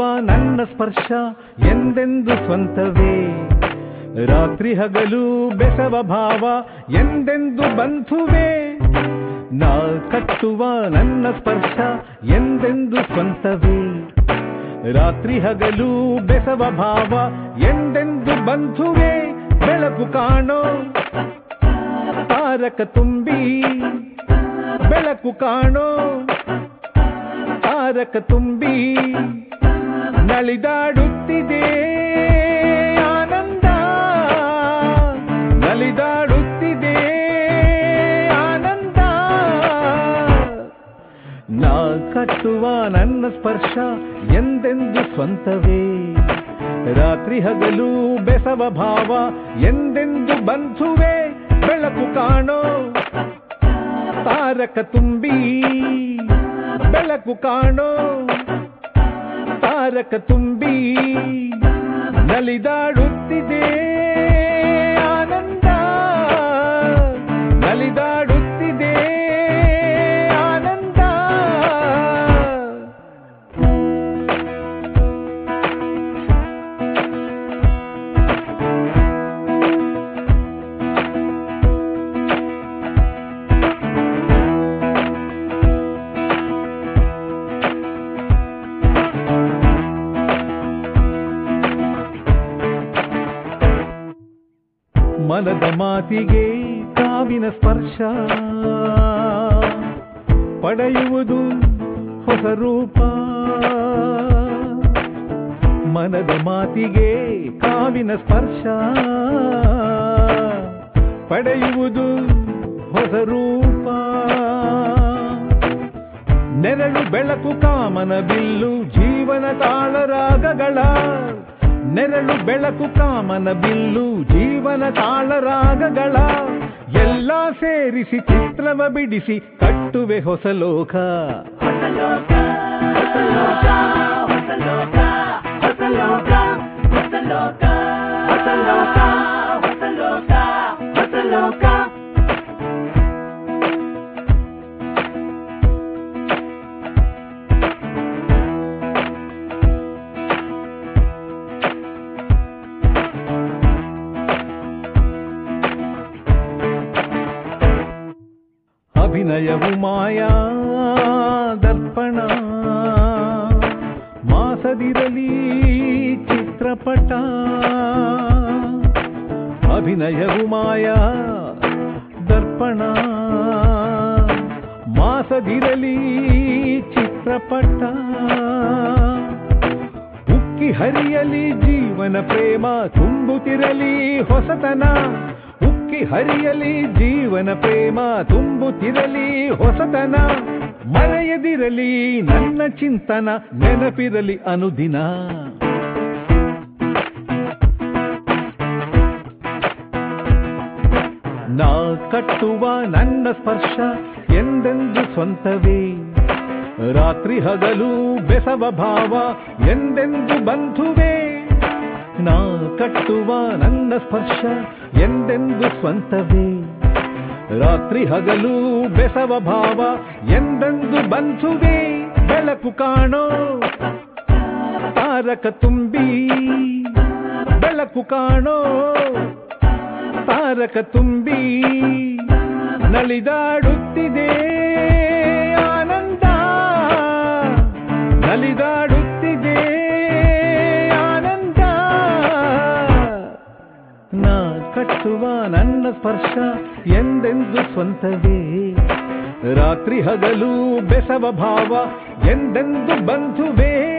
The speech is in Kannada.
ನನ್ನ ಸ್ಪರ್ಶ ಎಂದೆಂದು ಸ್ವಂತವೇ ರಾತ್ರಿ ಹಗಲು ಬೆಸವ ಭಾವ ಎಂದೆಂದು ಬಂಧುವೆ ನಾ ಕಟ್ಟುವ ನನ್ನ ಸ್ಪರ್ಶ ಎಂದೆಂದು ಸ್ವಂತವೇ ರಾತ್ರಿ ಹಗಲು ಬೆಸವ ಭಾವ ಎಂದೆಂದು ಬಂಧುವೆ ಬೆಳಕು ಕಾಣೋ ತಾರಕ ತುಂಬಿ ಬೆಳಕು ಕಾಣೋ ತಾರಕ ತುಂಬಿ ನಲಿದಾಡುತ್ತಿದೆ ಆನಂದ ನಲಿದಾಡುತ್ತಿದೆ ಆನಂದ ನಾ ಕಟ್ಟುವ ನನ್ನ ಸ್ಪರ್ಶ ಎಂದೆಂದು ಸ್ವಂತವೇ ರಾತ್ರಿ ಹಗಲು ಬೆಸವ ಭಾವ ಎಂದೆಂದು ಬಂಧುವೆ ಬೆಳಕು ಕಾಣೋ ತಾರಕ ತುಂಬಿ ಬೆಳಕು ಕಾಣೋ ತಾರಕ ತುಂಬಿ ನಲಿದಾಡುತ್ತಿದೆ ಆನಂದ ನಲಿದಾಡುತ್ತಿದೆ ಆನಂದ ಮನದ ಮಾತಿಗೆ ಕಾವಿನ ಸ್ಪರ್ಶ ಪಡೆಯುವುದು ಹೊಸ ರೂಪ ಮನದ ಮಾತಿಗೆ ಕಾವಿನ ಸ್ಪರ್ಶ ಪಡೆಯುವುದು ಹೊಸ ರೂಪ ನೆರಳು ಬೆಳಕು ಕಾಮನ ಬಿಲ್ಲು ಜೀವನ ತಾಳರಾಗಗಳ ನೆರಳು ಬೆಳಕು ಕಾಮನ ಬಿಲ್ಲು ಜೀವನ ತಾಳರಾಗಗಳ ಎಲ್ಲ ಸೇರಿಸಿ ಚಿತ್ರವ ಬಿಡಿಸಿ ಕಟ್ಟುವೆ ಹೊಸ ಲೋಕ ಅಭಿನಯವು ಮಾಯಾ ದರ್ಪಣ ಮಾಸದಿರಲಿ ಚಿತ್ರಪಟ ಅಭಿನಯವು ಮಾಯಾ ದರ್ಪಣ ಮಾಸದಿರಲಿ ಚಿತ್ರಪಟ ಉಕ್ಕಿ ಹರಿಯಲಿ ಜೀವನ ಪ್ರೇಮ ತುಂಬುತ್ತಿರಲಿ ಹೊಸತನ ಉಕ್ಕಿ ಹರಿಯಲಿ ಜೀವನ ಪ್ರೇಮ ತುಂಬುತ್ತಿರಲಿ ಹೊಸತನ ಮರೆಯದಿರಲಿ ನನ್ನ ಚಿಂತನ ನೆನಪಿರಲಿ ಅನುದಿನ ನಾ ಕಟ್ಟುವ ನನ್ನ ಸ್ಪರ್ಶ ಎಂದೆಂದು ಸ್ವಂತವೇ ರಾತ್ರಿ ಹಗಲು ಬೆಸವ ಭಾವ ಎಂದೆಂದು ಬಂಧುವೆ ನಾ ಕಟ್ಟುವ ನನ್ನ ಸ್ಪರ್ಶ ಎಂದೆಂದು ಸ್ವಂತವೇ ರಾತ್ರಿ ಹಗಲು ಬೆಸವ ಭಾವ ಎಂದೆಂದು ಬಂಧುವೆ ಬೆಳಕು ಕಾಣೋ ತಾರಕ ತುಂಬಿ ಬೆಳಕು ಕಾಣೋ ತಾರಕ ತುಂಬಿ ನಲಿದಾಡುತ್ತಿದೆ ಆನಂದ ನಲಿದಾಡುತ್ತಿದೆ ಆನಂದ ನಾ ಕಟ್ಟುವ ನನ್ನ ಸ್ಪರ್ಶ ಎಂದೆಂದು ಸ್ವಂತವೇ ರಾತ್ರಿ ಹಗಲು ಬೆಸವ ಭಾವ ಎಂದೆಂದು ಬಂಧುವೇ